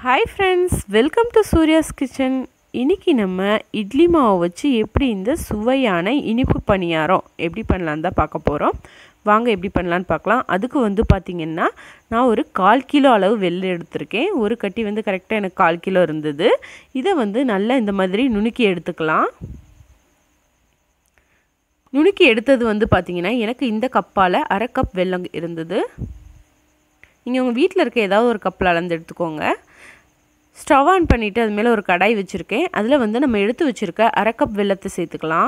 hi friends welcome to Surya's kitchen இன்றைக்கி நம்ம இட்லி மாவை வச்சு எப்படி இந்த சுவையான இனிப்பு பணியாரம் எப்படி பண்ணலான்னு தான் பார்க்க போகிறோம் வாங்க எப்படி பண்ணலான்னு பார்க்கலாம் அதுக்கு வந்து பார்த்திங்கன்னா நான் ஒரு கால் கிலோ அளவு வெள்ளை எடுத்திருக்கேன் ஒரு கட்டி வந்து கரெக்டாக எனக்கு கால் கிலோ இருந்தது இதை வந்து நல்லா இந்த மாதிரி நுணுக்கி எடுத்துக்கலாம் நுணுக்கி எடுத்தது வந்து பார்த்திங்கன்னா எனக்கு இந்த கப்பால் அரை கப் வெல்லம் இருந்தது நீங்கள் உங்கள் வீட்டில் இருக்க ஏதாவது ஒரு கப்பில் அளந்து எடுத்துக்கோங்க ஸ்டவ் ஆன் பண்ணிவிட்டு அது மேலே ஒரு கடாய் வச்சுருக்கேன் அதில் வந்து நம்ம எடுத்து வச்சுருக்க அரை கப் வெள்ளத்தை சேர்த்துக்கலாம்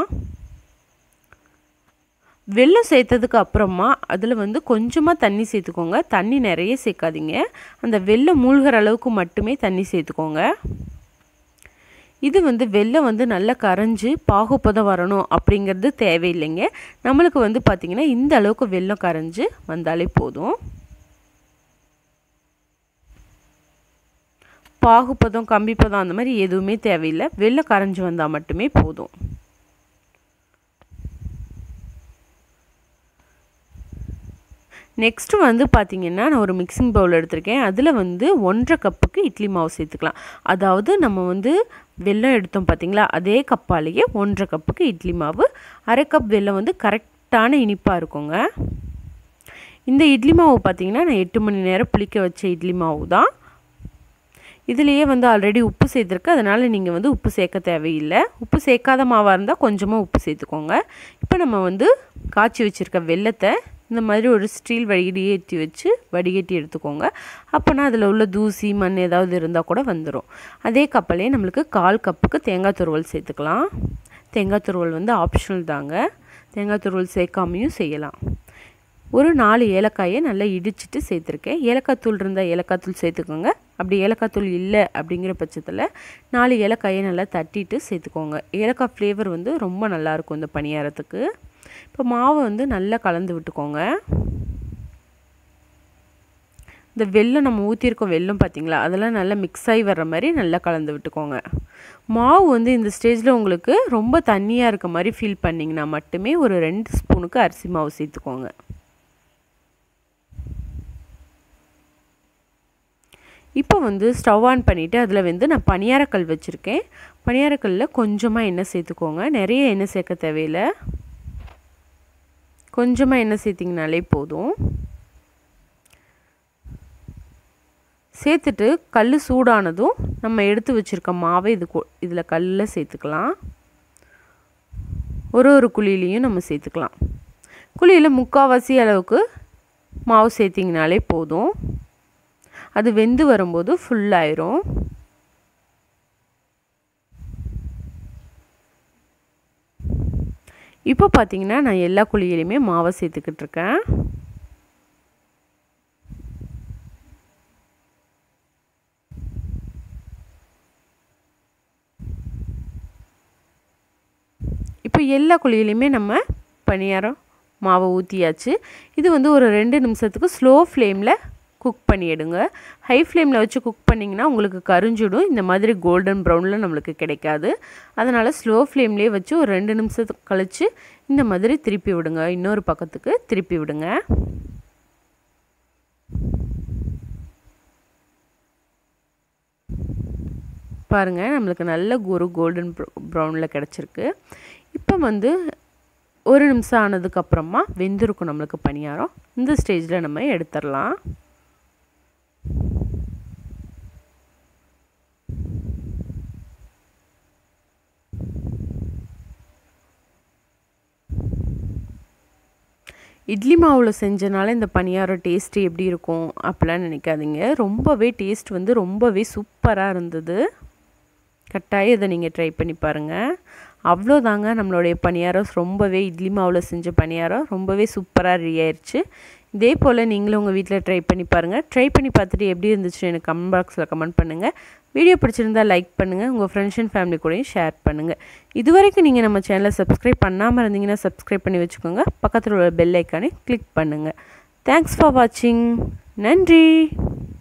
வெள்ளம் சேர்த்ததுக்கு அப்புறமா அதில் வந்து கொஞ்சமாக தண்ணி சேர்த்துக்கோங்க தண்ணி நிறைய சேர்க்காதீங்க அந்த வெள்ளம் மூழ்கிற அளவுக்கு மட்டுமே தண்ணி சேர்த்துக்கோங்க இது வந்து வெள்ளம் வந்து நல்லா கரைஞ்சி பாகுப்பதம் வரணும் அப்படிங்கிறது தேவையில்லைங்க நம்மளுக்கு வந்து பார்த்திங்கன்னா இந்த அளவுக்கு வெள்ளம் கரைஞ்சி வந்தாலே போதும் பாகுப்பதம் கம்பிப்பதம் அந்த மாதிரி எதுவுமே தேவையில்லை வெள்ளம் கரைஞ்சி வந்தால் மட்டுமே போதும் நெக்ஸ்ட்டு வந்து பார்த்திங்கன்னா நான் ஒரு மிக்சிங் பவுல் எடுத்திருக்கேன் அதில் வந்து ஒன்றரை கப்புக்கு இட்லி மாவு சேர்த்துக்கலாம் அதாவது நம்ம வந்து வெல்லம் எடுத்தோம் பார்த்திங்களா அதே கப்பாலேயே ஒன்றரை கப்புக்கு இட்லி மாவு அரை கப் வெல்லம் வந்து கரெக்டான இனிப்பாக இருக்குங்க இந்த இட்லி மாவு பார்த்திங்கன்னா நான் எட்டு மணி நேரம் புளிக்க வச்ச இட்லி மாவு தான் இதுலேயே வந்து ஆல்ரெடி உப்பு சேர்த்துருக்கு அதனால் நீங்கள் வந்து உப்பு சேர்க்க தேவையில்லை உப்பு சேர்க்காத மாவாக இருந்தால் கொஞ்சமாக உப்பு சேர்த்துக்கோங்க இப்போ நம்ம வந்து காய்ச்சி வச்சுருக்க வெள்ளத்தை இந்த மாதிரி ஒரு ஸ்டீல் வடிகட்டி வச்சு வடிகட்டி எடுத்துக்கோங்க அப்போனா அதில் உள்ள தூசி மண் ஏதாவது இருந்தால் கூட வந்துடும் அதே கப்பலே நம்மளுக்கு கால் கப்புக்கு தேங்காய் துருவல் சேர்த்துக்கலாம் தேங்காய் துருவல் வந்து ஆப்ஷனல் தாங்க தேங்காய் துருவல் சேர்க்காமையும் செய்யலாம் ஒரு நாலு ஏலக்காயை நல்லா இடிச்சிட்டு சேர்த்துருக்கேன் ஏலக்காய் தூள் இருந்தால் ஏலக்காய் தூள் சேர்த்துக்கோங்க அப்படி ஏலக்காய் தூள் இல்லை அப்படிங்கிற பட்சத்தில் நாலு ஏலக்காயை நல்லா தட்டிட்டு சேர்த்துக்கோங்க ஏலக்காய் ஃப்ளேவர் வந்து ரொம்ப நல்லாயிருக்கும் இந்த பணியாரத்துக்கு இப்போ மாவை வந்து நல்லா கலந்து விட்டுக்கோங்க இந்த வெல்லம் நம்ம ஊற்றிருக்கோம் வெல்லம் பார்த்திங்களா அதெல்லாம் நல்லா மிக்ஸ் ஆகி வர்ற மாதிரி நல்லா கலந்து விட்டுக்கோங்க மாவு வந்து இந்த ஸ்டேஜில் உங்களுக்கு ரொம்ப தண்ணியாக இருக்க மாதிரி ஃபீல் பண்ணிங்கன்னா மட்டுமே ஒரு ரெண்டு ஸ்பூனுக்கு அரிசி மாவு சேர்த்துக்கோங்க இப்போ வந்து ஸ்டவ் ஆன் பண்ணிவிட்டு அதில் வந்து நான் பனியாரக்கல் வச்சுருக்கேன் பனியாரக்கல்லில் கொஞ்சமாக எண்ணெய் சேர்த்துக்கோங்க நிறைய எண்ணெய் சேர்க்க தேவையில்லை கொஞ்சமாக எண்ணெய் சேர்த்திங்கனாலே போதும் சேர்த்துட்டு கல் சூடானதும் நம்ம எடுத்து வச்சுருக்க மாவை இது இதில் கல்லில் சேர்த்துக்கலாம் ஒரு ஒரு குழியிலையும் நம்ம சேர்த்துக்கலாம் குழியில் முக்கால்வாசி அளவுக்கு மாவு சேர்த்திங்கனாலே போதும் அது வெந்து வரும்போது ஃபுல்லாயிரும் இப்போ பார்த்தீங்கன்னா நான் எல்லா குழியிலையுமே மாவை சேர்த்துக்கிட்டு இருக்கேன் இப்போ எல்லா குழியிலையுமே நம்ம பணியாரம் மாவை ஊற்றியாச்சு இது வந்து ஒரு ரெண்டு நிமிஷத்துக்கு ஸ்லோ ஃப்ளேமில் குக் பண்ணிவிடுங்க ஹை ஃப்ளேமில் வச்சு குக் பண்ணிங்கன்னா உங்களுக்கு கரிஞ்சிடும் இந்த மாதிரி கோல்டன் ப்ரௌனில் நம்மளுக்கு கிடைக்காது அதனால் ஸ்லோ ஃப்ளேம்லேயே வச்சு ஒரு ரெண்டு நிமிஷத்துக்கு கழித்து இந்த மாதிரி திருப்பி விடுங்க இன்னொரு பக்கத்துக்கு திருப்பி விடுங்க பாருங்கள் நம்மளுக்கு நல்ல ஒரு கோல்டன் ப்ரௌனில் கிடச்சிருக்கு இப்போ வந்து ஒரு நிமிஷம் ஆனதுக்கப்புறமா வெந்திருக்கும் நம்மளுக்கு பணியாரம் இந்த ஸ்டேஜில் நம்ம எடுத்துடலாம் இட்லி மாவில் செஞ்சனால இந்த பணியாரம் டேஸ்ட்டு எப்படி இருக்கும் அப்படிலாம் நினைக்காதீங்க ரொம்பவே டேஸ்ட் வந்து ரொம்பவே சூப்பராக இருந்தது கட்டாயம் இதை நீங்கள் ட்ரை பண்ணி பாருங்கள் அவ்வளோதாங்க நம்மளுடைய பணியாரம் ரொம்பவே இட்லி மாவில் செஞ்ச பணியாரம் ரொம்பவே சூப்பராக ரெடி ஆயிடுச்சு இதே போல் நீங்களும் உங்கள் வீட்டில் ட்ரை பண்ணி பாருங்கள் ட்ரை பண்ணி பார்த்துட்டு எப்படி இருந்துச்சுன்னு எனக்கு கமெண்ட் பாக்ஸில் கமெண்ட் பண்ணுங்கள் வீடியோ பிடிச்சிருந்தா லைக் பண்ணுங்கள் உங்கள் ஃப்ரெண்ட்ஸ் அண்ட் ஃபேமிலி கூடயும் ஷேர் பண்ணுங்கள் இது வரைக்கும் நீங்கள் நம்ம சேனலை சப்ஸ்கிரைப் பண்ணாமல் இருந்தீங்கன்னா சப்ஸ்கிரைப் பண்ணி வச்சுக்கோங்க பக்கத்தில் உள்ள பெல் ஐக்கானே கிளிக் பண்ணுங்கள் தேங்க்ஸ் ஃபார் வாட்சிங் நன்றி